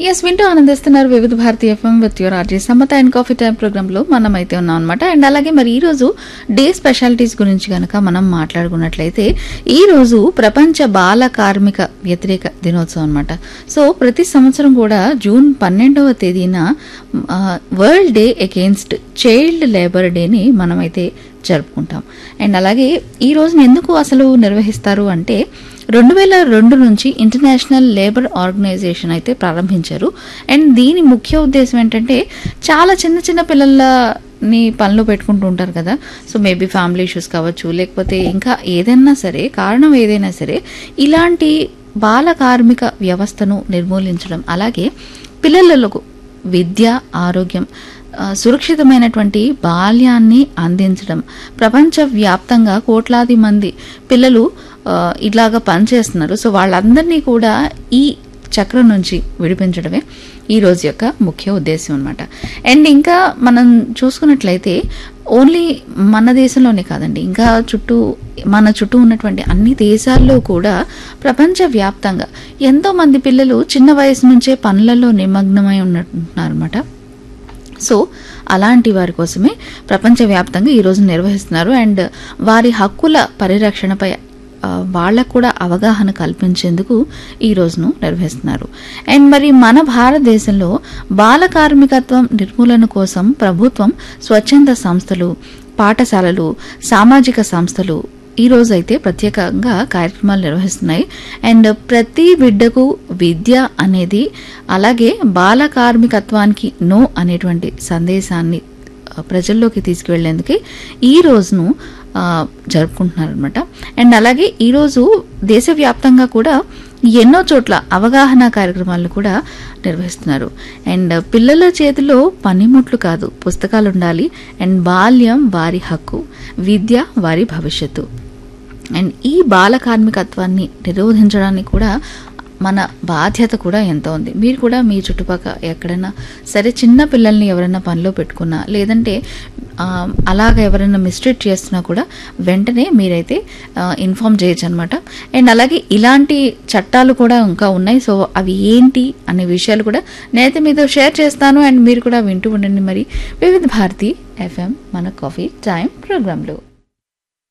yes వింటూ ఆనందిస్తున్నారు Vividh Bharati FM with your RJ Samata and coffee time program లో మనం అయితే ఉన్నాం అనమాట అండ్ అలాగే మరి ఈ రోజు డే స్పెషాలిటీస్ గురించి కనుక మనం మాట్లాడుకున్నట్లయితే ఈ రోజు ప్రపంచ బాల కార్మిక వ్యతిరేక దినోత్సవం అనమాట సో ప్రతి సంవత్సరం కూడా జూన్ పన్నెండవ తేదీన world day against child labour డేని మనమైతే జరుపుకుంటాం అండ్ అలాగే ఈ రోజున ఎందుకు అసలు నిర్వహిస్తారు అంటే రెండు వేల రెండు నుంచి ఇంటర్నేషనల్ లేబర్ ఆర్గనైజేషన్ అయితే ప్రారంభించారు అండ్ దీని ముఖ్య ఉద్దేశం ఏంటంటే చాలా చిన్న చిన్న పిల్లలని పనిలో పెట్టుకుంటూ ఉంటారు కదా సో మేబీ ఫ్యామిలీ ఇష్యూస్ కావచ్చు లేకపోతే ఇంకా ఏదైనా సరే కారణం ఏదైనా సరే ఇలాంటి బాల కార్మిక వ్యవస్థను నిర్మూలించడం అలాగే పిల్లలకు విద్య ఆరోగ్యం ఆ, సురక్షితమైనటువంటి బాల్యాన్ని అందించడం ప్రపంచవ్యాప్తంగా కోట్లాది మంది పిల్లలు ఆ, ఇలాగా పనిచేస్తున్నారు సో వాళ్ళందరినీ కూడా ఈ చక్రం నుంచి విడిపించడమే ఈ రోజు యొక్క ముఖ్య ఉద్దేశం అనమాట అండ్ ఇంకా మనం చూసుకున్నట్లయితే ఓన్లీ మన దేశంలోనే కాదండి ఇంకా చుట్టూ మన చుట్టూ ఉన్నటువంటి అన్ని దేశాల్లో కూడా ప్రపంచవ్యాప్తంగా ఎంతో మంది పిల్లలు చిన్న వయసు నుంచే పనులలో నిమగ్నమై ఉన్నట్టున్నారన్నమాట సో అలాంటి వారి కోసమే ప్రపంచవ్యాప్తంగా ఈరోజు నిర్వహిస్తున్నారు అండ్ వారి హక్కుల పరిరక్షణపై ఆ, వాళ్ళకు కూడా అవగాహన కల్పించేందుకు ఈ రోజును నిర్వహిస్తున్నారు అండ్ మరి మన భారతదేశంలో బాల కార్మికత్వం నిర్మూలన కోసం ప్రభుత్వం స్వచ్ఛంద సంస్థలు పాఠశాలలు సామాజిక సంస్థలు ఈ రోజు అయితే ప్రత్యేకంగా కార్యక్రమాలు నిర్వహిస్తున్నాయి అండ్ ప్రతి బిడ్డకు విద్య అనేది అలాగే బాల కార్మికత్వానికి నో అనేటువంటి సందేశాన్ని ఆ, ప్రజల్లోకి తీసుకువెళ్లేందుకే ఈ రోజును ఆ, జరుపుకుంటున్నారనమాట అండ్ అలాగే ఈరోజు దేశవ్యాప్తంగా కూడా ఎన్నో చోట్ల అవగాహన కార్యక్రమాలను కూడా నిర్వహిస్తున్నారు అండ్ పిల్లల చేతిలో పనిముట్లు కాదు పుస్తకాలు ఉండాలి అండ్ బాల్యం వారి హక్కు విద్య వారి భవిష్యత్తు అండ్ ఈ బాల కార్మికత్వాన్ని నిరోధించడానికి కూడా మన బాధ్యత కూడా ఎంతో ఉంది మీరు కూడా మీ చుట్టుపక్కల ఎక్కడైనా సరే చిన్న పిల్లల్ని ఎవరైనా పనిలో పెట్టుకున్నా లేదంటే ఆ, అలాగ ఎవరైనా మిస్ట్రీట్ చేస్తున్నా కూడా వెంటనే మీరైతే ఇన్ఫామ్ చేయొచ్చు అనమాట అండ్ అలాగే ఇలాంటి చట్టాలు కూడా ఇంకా ఉన్నాయి సో అవి ఏంటి అనే విషయాలు కూడా నేనైతే మీతో షేర్ చేస్తాను అండ్ మీరు కూడా వింటూ ఉండండి మరి వివిధ భారతి ఎఫ్ఎం మన కాఫీ టైం ప్రోగ్రాంలో